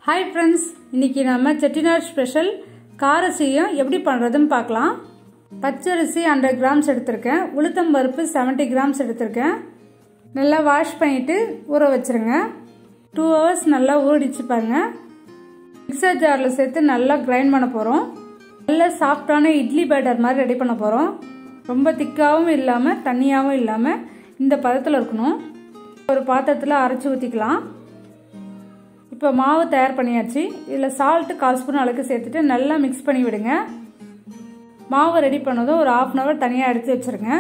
hi friends இன்னைக்கு நம்ம Chettinad special காரசீயம் எப்படி பண்ணுறதுன்னு பார்க்கலாம் பச்சரிசி ஹண்ட்ரட் கிராம்ஸ் எடுத்திருக்கேன் உளுத்தம் பருப்பு செவன்ட்டி கிராம்ஸ் எடுத்திருக்கேன் நல்லா வாஷ் பண்ணிவிட்டு ஊற வச்சுருங்க டூ ஹவர்ஸ் நல்லா ஊறிடுச்சு பாருங்க மிக்சர் ஜாரில் சேர்த்து நல்லா கிரைண்ட் பண்ண போகிறோம் நல்ல சாஃப்டான இட்லி பேட்டர் மாதிரி ரெடி பண்ண போகிறோம் ரொம்ப திக்காகவும் இல்லாமல் தண்ணியாகவும் இல்லாமல் இந்த பதத்தில் இருக்கணும் ஒரு பாத்திரத்தில் அரைச்சி ஊற்றிக்கலாம் இப்போ மாவு தயார் பண்ணியாச்சு இதில் சால்ட்டு கால் ஸ்பூன் அளவுக்கு சேர்த்துட்டு நல்லா மிக்ஸ் பண்ணி விடுங்க மாவு ரெடி பண்ணதும் ஒரு ஆஃப் அன் ஹவர் தனியாக எடுத்து வச்சுருங்க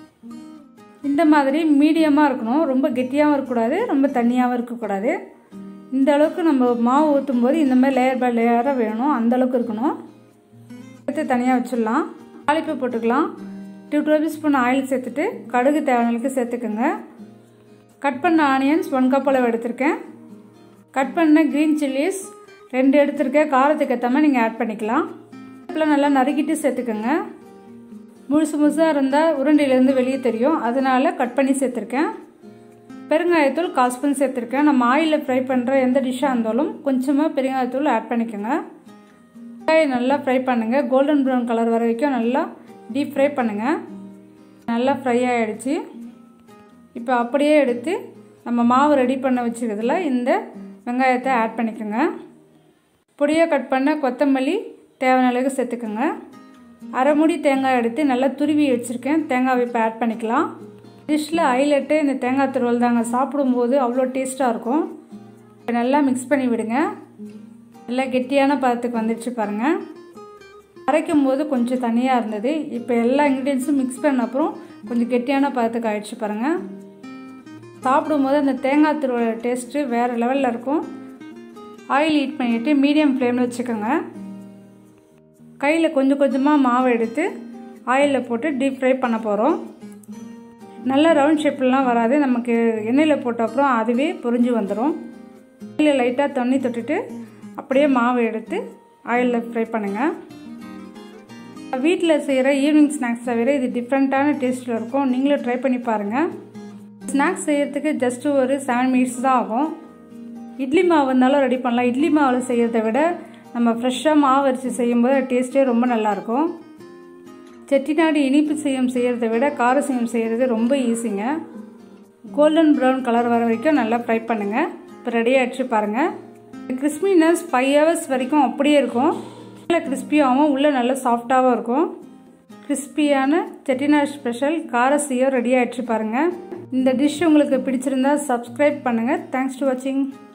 இந்த மாதிரி மீடியமாக இருக்கணும் ரொம்ப கெட்டியாகவும் இருக்கக்கூடாது ரொம்ப தண்ணியாகவும் இருக்கக்கூடாது இந்த அளவுக்கு நம்ம மாவு ஊற்றும் போது இந்த மாதிரி லேயர் பை லேயராக வேணும் அந்த அளவுக்கு இருக்கணும் எடுத்து தனியாக வச்சிடலாம் தாளிப்பு போட்டுக்கலாம் டூ டேபிள் ஸ்பூன் ஆயில் சேர்த்துட்டு கடுகு தேவையானளுக்கு சேர்த்துக்கோங்க கட் பண்ண ஆனியன்ஸ் ஒன் கப் அளவு எடுத்திருக்கேன் கட் பண்ண க்ரீன் சில்லிஸ் ரெண்டு எடுத்திருக்கேன் காரத்துக்கு ஏற்ற மாதிரி நீங்கள் ஆட் பண்ணிக்கலாம் இப்பெல்லாம் நல்லா நறுக்கிட்டு சேர்த்துக்கோங்க முழுசு முழுசாக இருந்தால் உருண்டையிலேருந்து வெளியே தெரியும் அதனால் கட் பண்ணி சேர்த்துருக்கேன் பெருங்காயத்தூள் கால் ஸ்பூன் சேர்த்துருக்கேன் நம்ம ஆயிலில் ஃப்ரை பண்ணுற எந்த டிஷ்ஷாக இருந்தாலும் கொஞ்சமாக பெருங்காயத்தூள் ஆட் பண்ணிக்கோங்க வெங்காயம் நல்லா ஃப்ரை பண்ணுங்கள் கோல்டன் ப்ரௌன் கலர் வர வரைக்கும் நல்லா டீப் ஃப்ரை பண்ணுங்கள் நல்லா ஃப்ரை ஆகிடுச்சு இப்போ அப்படியே எடுத்து நம்ம மாவு ரெடி பண்ண வச்சுக்கிறதுல இந்த வெங்காயத்தை ஆட் பண்ணிக்கோங்க பொடியாக கட் பண்ண கொத்தமல்லி தேவையான அளவுக்கு சேர்த்துக்கோங்க அரை மூடி தேங்காய் எடுத்து நல்லா துருவி வச்சுருக்கேன் தேங்காய் இப்போ ஆட் பண்ணிக்கலாம் டிஷ்ஷில் ஹைலைட்டு இந்த தேங்காய் துருவல் தாங்க சாப்பிடும்போது அவ்வளோ டேஸ்ட்டாக இருக்கும் நல்லா மிக்ஸ் பண்ணி விடுங்க நல்லா கெட்டியான பதத்துக்கு வந்துடுச்சு பாருங்கள் அரைக்கும் போது கொஞ்சம் தனியாக இருந்தது இப்போ எல்லா இன்க்ரீடியன்ஸும் மிக்ஸ் பண்ண அப்புறம் கொஞ்சம் கெட்டியான பதத்துக்கு ஆயிடுச்சு பாருங்கள் சாப்பிடும்போது அந்த தேங்காய் துருவோட டேஸ்ட்டு வேறு லெவலில் இருக்கும் ஆயில் ஹீட் பண்ணிவிட்டு மீடியம் ஃப்ளேமில் வச்சுக்கோங்க கையில் கொஞ்சம் கொஞ்சமாக மாவு எடுத்து ஆயிலில் போட்டு டீப் ஃப்ரை பண்ண போகிறோம் நல்ல ரவுண்ட் ஷேப்லாம் வராது நமக்கு எண்ணெயில் போட்ட அப்புறம் அதுவே பொரிஞ்சு வந்துடும் கையில் லைட்டாக தண்ணி தொட்டுட்டு அப்படியே மாவு எடுத்து ஆயிலில் ஃப்ரை பண்ணுங்கள் வீட்டில் செய்கிற ஈவினிங் ஸ்நாக்ஸ் தவிர இது டிஃப்ரெண்ட்டான டேஸ்ட்டில் இருக்கும் நீங்களும் ட்ரை பண்ணி பாருங்கள் ஸ்நாக்ஸ் செய்கிறதுக்கு ஜஸ்ட்டு ஒரு செவன் மினிட்ஸ் தான் ஆகும் இட்லி மாவு இருந்தாலும் ரெடி பண்ணலாம் இட்லி மாவில் செய்கிறத விட நம்ம ஃப்ரெஷ்ஷாக மாவு அரிசி செய்யும்போது டேஸ்ட்டே ரொம்ப நல்லாயிருக்கும் செட்டிநாடு இனிப்பு செய்யும் செய்கிறத விட கார செய்யும் செய்கிறது ரொம்ப ஈஸிங்க கோல்டன் ப்ரௌன் கலர் வர வரைக்கும் நல்லா ஃப்ரை பண்ணுங்கள் இப்போ ரெடி ஆகிடுச்சு பாருங்கள் கிறிஸ்பினஸ் ஃபைவ் ஹவர்ஸ் வரைக்கும் அப்படியே இருக்கும் நல்லா கிறிஸ்பியாகவும் உள்ளே நல்லா சாஃப்டாகவும் இருக்கும் கிறிஸ்பியான செட்டிநாடு ஸ்பெஷல் கார செய்ய ரெடி ஆகிடுச்சு பாருங்கள் இந்த டிஷ் உங்களுக்கு பிடிச்சிருந்தா சப்ஸ்கிரைப் பண்ணுங்கள் தேங்க்ஸ் டு வாட்சிங்